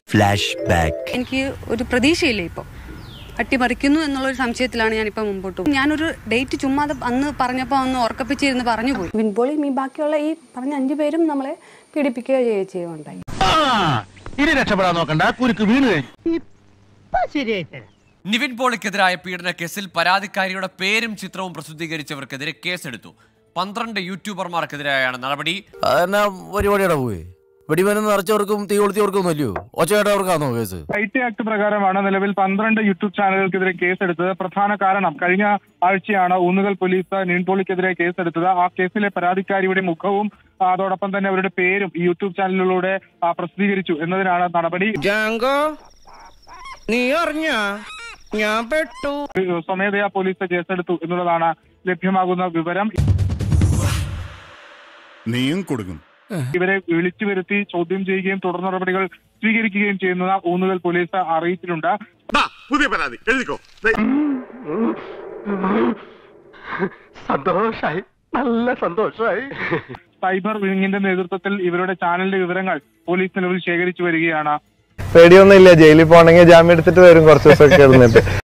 Flashback. എനിക്ക് ഒരു പ്രതീക്ഷയില്ല ഇപ്പോൾ അട്ടിമറിക്കുന്നു എന്നുള്ളൊരു സംശയത്തിലാണ് ഞാനിപ്പോൾ മുമ്പോട്ട് പോകുന്നത്. ഞാനൊരു ഡേറ്റ് ചുമ്മാ അത് അന്ന് പറഞ്ഞപ്പോൾ അന്ന് ഉറക്കപ്പിച്ചിരുന്ന് പറഞ്ഞു പോയി വിൻപോളിയും ഈ ബാക്കിയുള്ള ഈ പറഞ്ഞ അഞ്ചു പേരും നമ്മളെ പീഡിപ്പിക്കുക ചെയ്യുക ചെയ്യുകയുണ്ടായി ഇനി രക്ഷപ്പെടാൻ നോക്കണ്ട കുരുക്ക് വീണ് കഴിഞ്ഞു നിവിൻ പോളിക്കെതിരായ പീഡന കേസിൽ പരാതിക്കാരിയുടെ പേരും ചിത്രവും പ്രസിദ്ധീകരിച്ചവർക്കെതിരെ കേസെടുത്തു പന്ത്രണ്ട് യൂട്യൂബർമാർക്കെതിരായാണ് നടപടി അതെന്നാ പരിപാടിയുടെ പോയി വെടിമരുന്ന് നിറച്ചവർക്കും തീ കൊളുത്തിയവർക്കും അല്ലയോ ഒച്ചയായിട്ടവർക്കാണോ കേസ് ഐ ടി ആക്ട് പ്രകാരമാണ് നിലവിൽ പന്ത്രണ്ട് യൂട്യൂബ് ചാനലുകൾക്കെതിരെ കേസെടുത്തത് പ്രധാന കാരണം കഴിഞ്ഞ ആഴ്ചയാണ് ഊന്നുകൽ പോലീസ് നീൺപോളിക്കെതിരെ കേസെടുത്തത് ആ കേസിലെ പരാതിക്കാരിയുടെ മുഖവും ആ, അതോടൊപ്പം തന്നെ അവരുടെ പേരും ഈ യൂട്യൂബ് ചാനലിലൂടെ ആ, പ്രസിദ്ധീകരിച്ചു എന്നതിനാണ് നടപടി ജാങ്കോ നീ അറിഞ്ഞ ഞാൻ പെട്ടു സ്വമേധയാ പോലീസ് കേസെടുത്തു എന്നുള്ളതാണ് ലഭ്യമാകുന്ന വിവരം നീയും കൊടുക്കും ഇവരെ വിളിച്ചു വരുത്തി ചോദ്യം ചെയ്യുകയും തുടർ നടപടികൾ സ്വീകരിക്കുകയും ചെയ്യുന്നത് ഊന്നുകൽ പോലീസ് അറിയിച്ചിട്ടുണ്ട് പുതിയ പരാതി എഴുതിക്കോ സന്തോഷായി നല്ല സന്തോഷായി സൈബർ വിങ്ങിന്റെ നേതൃത്വത്തിൽ ഇവരുടെ ചാനലിന്റെ വിവരങ്ങൾ പോലീസ് നിലവിൽ ശേഖരിച്ചു വരികയാണ് പേടിയൊന്നുമില്ല ജയിലിൽ പോകണമെങ്കിൽ ജാമ്യം എടുത്തിട്ട് വരും കുറച്ച് ദിവസമൊക്കെ ഇരുന്നിട്ട്